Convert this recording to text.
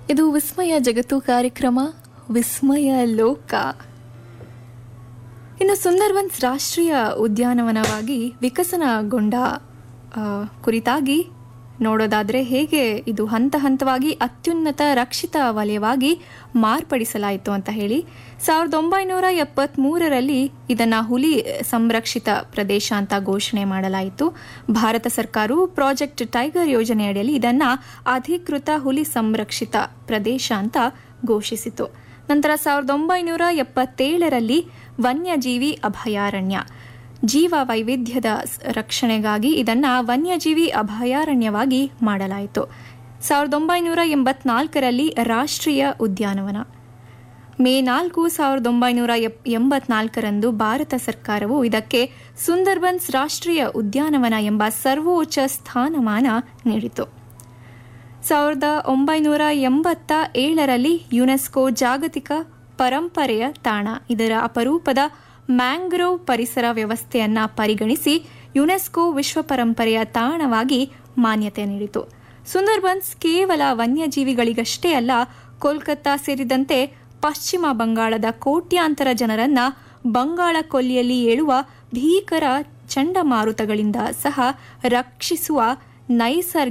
ಇದು ವಿಸ್ಮಯ ಜಗತ್ತು ಕಾರ್ಯಕ್ರಮ ವಿಸ್ಮಯ ಲೋಕ ಇನ್ನು ಸುಂದರ್ಬನ್ಸ್ ರಾಷ್ಟ್ರೀಯ ಉದ್ಯಾನವನವಾಗಿ ವಿಕಸನಗೊಂಡ ಆ, ಕುರಿತಾಗಿ ನೋಡೋದಾದ್ರೆ ಹೇಗೆ ಇದು ಹಂತ ಹಂತವಾಗಿ ಅತ್ಯುನ್ನತ ರಕ್ಷಿತ ವಲಯವಾಗಿ ಮಾರ್ಪಡಿಸಲಾಯಿತು ಅಂತ ಹೇಳಿ ಸಾವಿರದ ಒಂಬೈನೂರ ಎಪ್ಪತ್ಮೂರರಲ್ಲಿ ಇದನ್ನ ಹುಲಿ ಸಂರಕ್ಷಿತ ಪ್ರದೇಶ ಅಂತ ಘೋಷಣೆ ಮಾಡಲಾಯಿತು ಭಾರತ ಸರ್ಕಾರವು ಪ್ರಾಜೆಕ್ಟ್ ಟೈಗರ್ ಯೋಜನೆಯಡಿಯಲ್ಲಿ ಇದನ್ನ ಅಧಿಕೃತ ಹುಲಿ ಸಂರಕ್ಷಿತ ಪ್ರದೇಶ ಅಂತ ಘೋಷಿಸಿತು ನಂತರ ಸಾವಿರದ ಒಂಬೈನೂರ ಎಪ್ಪತ್ತೇಳರಲ್ಲಿ ವನ್ಯಜೀವಿ ಅಭಯಾರಣ್ಯ ಜೀವ ವೈವಿಧ್ಯದ ಸ್- ರಕ್ಷಣೆಗಾಗಿ ಇದನ್ನ ವನ್ಯಜೀವಿ ಅಭಯಾರಣ್ಯವಾಗಿ ಮಾಡಲಾಯಿತು ಸಾವಿರದ ಒಂಬೈನೂರ ಎಂಬತ್ನಾಲ್ಕರಲ್ಲಿ ರಾಷ್ಟ್ರೀಯ ಉದ್ಯಾನವನ ಮೇ ನಾಲ್ಕು ಸಾವಿರದ ಒಂಬೈನೂರ ಎಪ್- ಎಂಬತ್ನಾಲ್ಕರಂದು ಭಾರತ ಸರ್ಕಾರವು ಇದಕ್ಕೆ ಸುಂದರ್ಬನ್ಸ್ ರಾಷ್ಟ್ರೀಯ ಉದ್ಯಾನವನ ಎಂಬ ಸರ್ವೋಚ್ಚ ಸ್ಥಾನಮಾನ ನೀಡಿತು ಸಾವಿರದ ಒಂಬೈನೂರ ಎಂಬತ್ತ ಏಳರಲ್ಲಿ ಯುನೆಸ್ಕೋ ಜಾಗತಿಕ ಪರಂಪರೆಯ ತಾಣ ಇದರ ಅಪರೂಪದ ಮ್ಯಾಂಗ್ರೋವ್ ಪರಿಸರ ವ್ಯವಸ್ಥೆಯನ್ನ ಪರಿಗಣಿಸಿ ಯುನೆಸ್ಕೋ ವಿಶ್ವ ಪರಂಪರೆಯ ತಾಣವಾಗಿ ಮಾನ್ಯತೆ ನೀಡಿತು ಸುಂದರ್ಬನ್ಸ್ ಕೇವಲ ವನ್ಯಜೀವಿಗಳಿಗಷ್ಟೇ ಅಲ್ಲ ಕೋಲ್ಕತ್ತಾ ಸೇರಿದಂತೆ ಪಶ್ಚಿಮ ಬಂಗಾಳದ ಕೋಟ್ಯಾಂತರ ಜನರನ್ನ ಬಂಗಾಳ ಕೊಲ್ಲಿಯಲ್ಲಿ ಏಳುವ ಭೀಕರ ಚಂಡಮಾರುತಗಳಿಂದ ಸಹ ರಕ್ಷಿಸುವ ನೈಸರ್ಗಿಕ